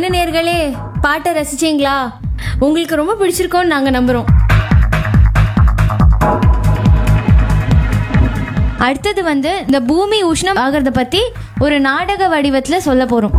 என்ன நேர்களே பாட்டை ரசிச்சீங்களா உங்களுக்கு ரொம்ப பிடிச்சிருக்கோன்னு நாங்க நம்புறோம் அடுத்தது வந்து இந்த பூமி உஷ்ணம் ஆகிறத பத்தி ஒரு நாடக வடிவத்துல சொல்ல போறோம்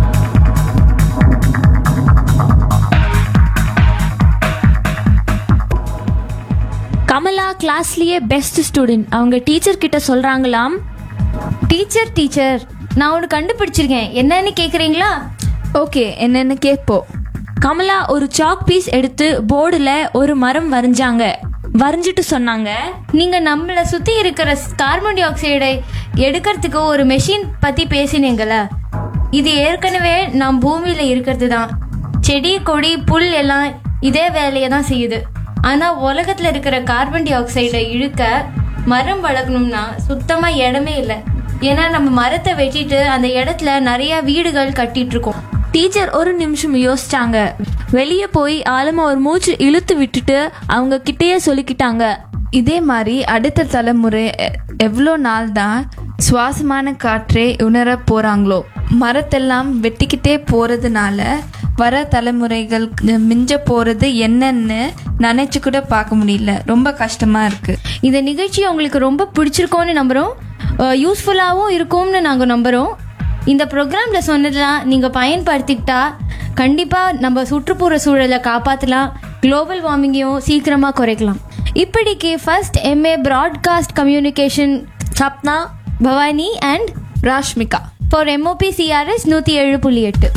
கமலா கிளாஸ்லயே பெஸ்ட் ஸ்டூடெண்ட் அவங்க டீச்சர் கிட்ட சொல்றாங்களாம் டீச்சர் டீச்சர் நான் ஒன்று கண்டுபிடிச்சிருக்கேன் என்னன்னு கேக்குறீங்களா ஓகே என்னன்னு கேட்போம் கமலா ஒரு சாக் பீஸ் எடுத்து போர்டுல ஒரு மரம் வரைஞ்சாங்க வரைஞ்சிட்டு சொன்னாங்க நீங்க நம்மள சுத்தி இருக்கிற கார்பன் டை ஆக்சைடை எடுக்கிறதுக்கு ஒரு மெஷின் பத்தி பேசினீங்கல்ல இது ஏற்கனவே நம் பூமியில இருக்கிறது தான் செடி கொடி புல் எல்லாம் இதே வேலையை தான் செய்யுது ஆனா உலகத்துல இருக்கிற கார்பன் டை ஆக்சைடை இழுக்க மரம் வளர்க்கணும்னா சுத்தமா இடமே இல்லை ஏன்னா நம்ம மரத்தை வெட்டிட்டு அந்த இடத்துல நிறைய வீடுகள் கட்டிட்டு இருக்கோம் டீச்சர் ஒரு நிமிஷம் யோசிச்சாங்க வெளியே போய் ஆழமா ஒரு மூச்சு இழுத்து விட்டுட்டு அவங்க கிட்டேயே சொல்லிக்கிட்டாங்க இதே மாதிரி அடுத்த தலைமுறை எ- எவ்வளோ நாள் தான் சுவாசமான காற்றே உணர போறாங்களோ மரத்தெல்லாம் வெட்டிக்கிட்டே போறதுனால வர தலைமுறைகள் மிஞ்ச போறது என்னன்னு நினைச்சு கூட பார்க்க முடியல ரொம்ப கஷ்டமா இருக்கு இந்த நிகழ்ச்சி உங்களுக்கு ரொம்ப பிடிச்சிருக்கோன்னு நம்புகிறோம் யூஸ்ஃபுல்லாகவும் இருக்கும்னு நாங்கள் நம்புகிறோம் இந்த ப்ரோக்ராமில் சொன்னதெல்லாம் நீங்கள் பயன்படுத்திக்கிட்டா கண்டிப்பாக நம்ம சுற்றுப்புற சூழலை காப்பாற்றலாம் குளோபல் வார்மிங்கையும் சீக்கிரமாக குறைக்கலாம் இப்படிக்கு first MA broadcast communication Sapna Bhavani and Rashmika for MOP CRS நூற்றி ஏழு புள்ளி எட்டு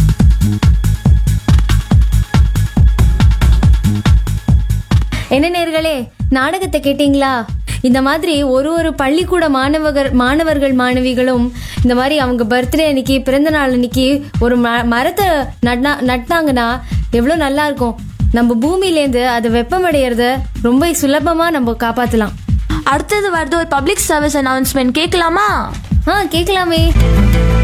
என்ன நேர்களே நாடகத்தை கேட்டிங்களா இந்த மாதிரி ஒரு ஒரு பள்ளிக்கூட மாணவர்கள் மாணவர்கள் மாணவிகளும் இந்த மாதிரி அவங்க பர்த்டே அன்னைக்கு பிறந்த நாள் அன்னைக்கு ஒரு ம- மரத்தை நட்னா நட்டாங்கன்னா எவ்வளோ நல்லா இருக்கும் நம்ம பூமியிலேருந்து அது வெப்பமடைகிறத ரொம்ப சுலபமாக நம்ம காப்பாற்றலாம் அடுத்தது வருது ஒரு பப்ளிக் சர்வீஸ் அனௌன்ஸ்மெண்ட் கேட்கலாமா ஆ கேட்கலாமே